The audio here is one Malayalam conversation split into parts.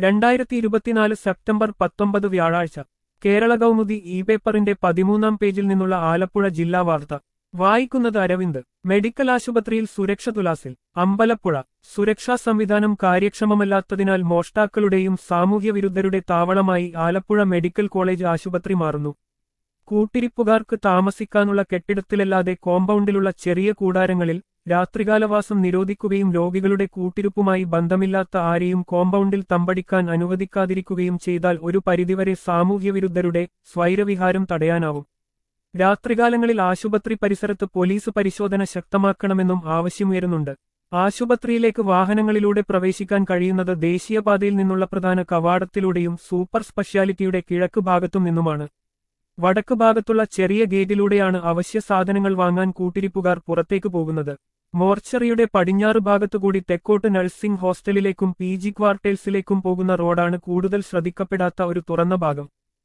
രണ്ടായിരത്തി ഇരുപത്തിനാല് സെപ്റ്റംബർ പത്തൊമ്പത് വ്യാഴാഴ്ച കേരള കൗമുദി ഇ പേപ്പറിന്റെ പതിമൂന്നാം പേജിൽ നിന്നുള്ള ആലപ്പുഴ ജില്ലാ വാർത്ത വായിക്കുന്നത് അരവിന്ദ് മെഡിക്കൽ ആശുപത്രിയിൽ സുരക്ഷ തുലാസിൽ അമ്പലപ്പുഴ സുരക്ഷാ സംവിധാനം കാര്യക്ഷമമല്ലാത്തതിനാൽ മോഷ്ടാക്കളുടെയും സാമൂഹ്യവിരുദ്ധരുടെ താവളമായി ആലപ്പുഴ മെഡിക്കൽ കോളേജ് ആശുപത്രി മാറുന്നു കൂട്ടിരിപ്പുകാർക്ക് താമസിക്കാനുള്ള കെട്ടിടത്തിലല്ലാതെ കോമ്പൗണ്ടിലുള്ള ചെറിയ കൂടാരങ്ങളിൽ രാത്രികാലവാസം നിരോധിക്കുകയും രോഗികളുടെ കൂട്ടിരിപ്പുമായി ബന്ധമില്ലാത്ത ആരെയും കോമ്പൗണ്ടിൽ തമ്പടിക്കാൻ അനുവദിക്കാതിരിക്കുകയും ചെയ്താൽ ഒരു പരിധിവരെ സാമൂഹ്യവിരുദ്ധരുടെ സ്വൈരവിഹാരം തടയാനാവും രാത്രികാലങ്ങളിൽ ആശുപത്രി പരിസരത്ത് പോലീസ് പരിശോധന ശക്തമാക്കണമെന്നും ആവശ്യമുയരുന്നുണ്ട് ആശുപത്രിയിലേക്ക് വാഹനങ്ങളിലൂടെ പ്രവേശിക്കാൻ കഴിയുന്നത് ദേശീയപാതയിൽ നിന്നുള്ള പ്രധാന കവാടത്തിലൂടെയും സൂപ്പർ സ്പെഷ്യാലിറ്റിയുടെ കിഴക്ക് ഭാഗത്തും നിന്നുമാണ് വടക്ക് ഭാഗത്തുള്ള ചെറിയ ഗേറ്റിലൂടെയാണ് അവശ്യ സാധനങ്ങൾ വാങ്ങാൻ കൂട്ടിരിപ്പുകാർ പുറത്തേക്ക് പോകുന്നത് മോർച്ചറിയുടെ പടിഞ്ഞാറ് ഭാഗത്തുകൂടി തെക്കോട്ട് നഴ്സിംഗ് ഹോസ്റ്റലിലേക്കും പി ജി ക്വാർട്ടേഴ്സിലേക്കും പോകുന്ന റോഡാണ് കൂടുതൽ ശ്രദ്ധിക്കപ്പെടാത്ത ഒരു തുറന്ന ഭാഗം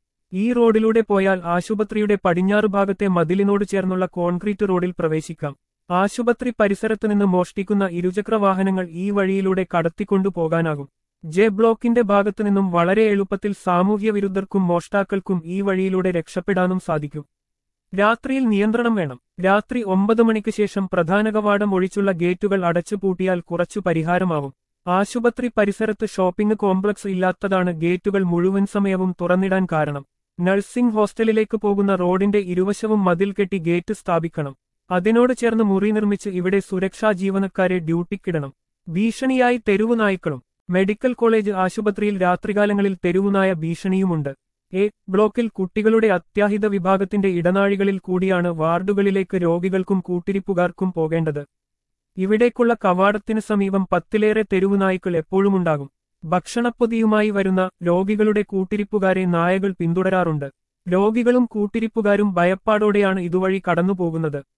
ഈ റോഡിലൂടെ പോയാൽ ആശുപത്രിയുടെ പടിഞ്ഞാറ് ഭാഗത്തെ മതിലിനോട് ചേർന്നുള്ള കോൺക്രീറ്റ് റോഡിൽ പ്രവേശിക്കാം ആശുപത്രി പരിസരത്ത് നിന്ന് മോഷ്ടിക്കുന്ന ഇരുചക്ര വാഹനങ്ങൾ ഈ വഴിയിലൂടെ കടത്തിക്കൊണ്ടു പോകാനാകും ജെ ബ്ലോക്കിന്റെ ഭാഗത്തു നിന്നും വളരെ എളുപ്പത്തിൽ സാമൂഹ്യ വിരുദ്ധർക്കും മോഷ്ടാക്കൾക്കും ഈ വഴിയിലൂടെ രക്ഷപ്പെടാനും സാധിക്കും രാത്രിയിൽ നിയന്ത്രണം വേണം രാത്രി ഒമ്പത് മണിക്ക് ശേഷം പ്രധാന കവാടം ഒഴിച്ചുള്ള ഗേറ്റുകൾ അടച്ചുപൂട്ടിയാൽ കുറച്ചു പരിഹാരമാവും ആശുപത്രി പരിസരത്ത് ഷോപ്പിംഗ് കോംപ്ലക്സ് ഇല്ലാത്തതാണ് ഗേറ്റുകൾ മുഴുവൻ സമയവും തുറന്നിടാൻ കാരണം നഴ്സിംഗ് ഹോസ്റ്റലിലേക്ക് പോകുന്ന റോഡിന്റെ ഇരുവശവും മതിൽ കെട്ടി ഗേറ്റ് സ്ഥാപിക്കണം അതിനോട് ചേർന്ന് മുറി നിർമ്മിച്ച് ഇവിടെ സുരക്ഷാ ജീവനക്കാരെ ഡ്യൂട്ടിക്കിടണം ഭീഷണിയായി തെരുവു നായ്ക്കളും മെഡിക്കൽ കോളേജ് ആശുപത്രിയിൽ രാത്രികാലങ്ങളിൽ തെരുവുനായ ഭീഷണിയുമുണ്ട് എ ബ്ലോക്കിൽ കുട്ടികളുടെ അത്യാഹിത വിഭാഗത്തിന്റെ ഇടനാഴികളിൽ കൂടിയാണ് വാർഡുകളിലേക്ക് രോഗികൾക്കും കൂട്ടിരിപ്പുകാർക്കും പോകേണ്ടത് ഇവിടേക്കുള്ള കവാടത്തിന് സമീപം പത്തിലേറെ തെരുവുനായ്ക്കൾ എപ്പോഴുമുണ്ടാകും ഭക്ഷണപ്പൊതിയുമായി വരുന്ന രോഗികളുടെ കൂട്ടിരിപ്പുകാരെ നായകൾ പിന്തുടരാറുണ്ട് രോഗികളും കൂട്ടിരിപ്പുകാരും ഭയപ്പാടോടെയാണ് ഇതുവഴി കടന്നുപോകുന്നത്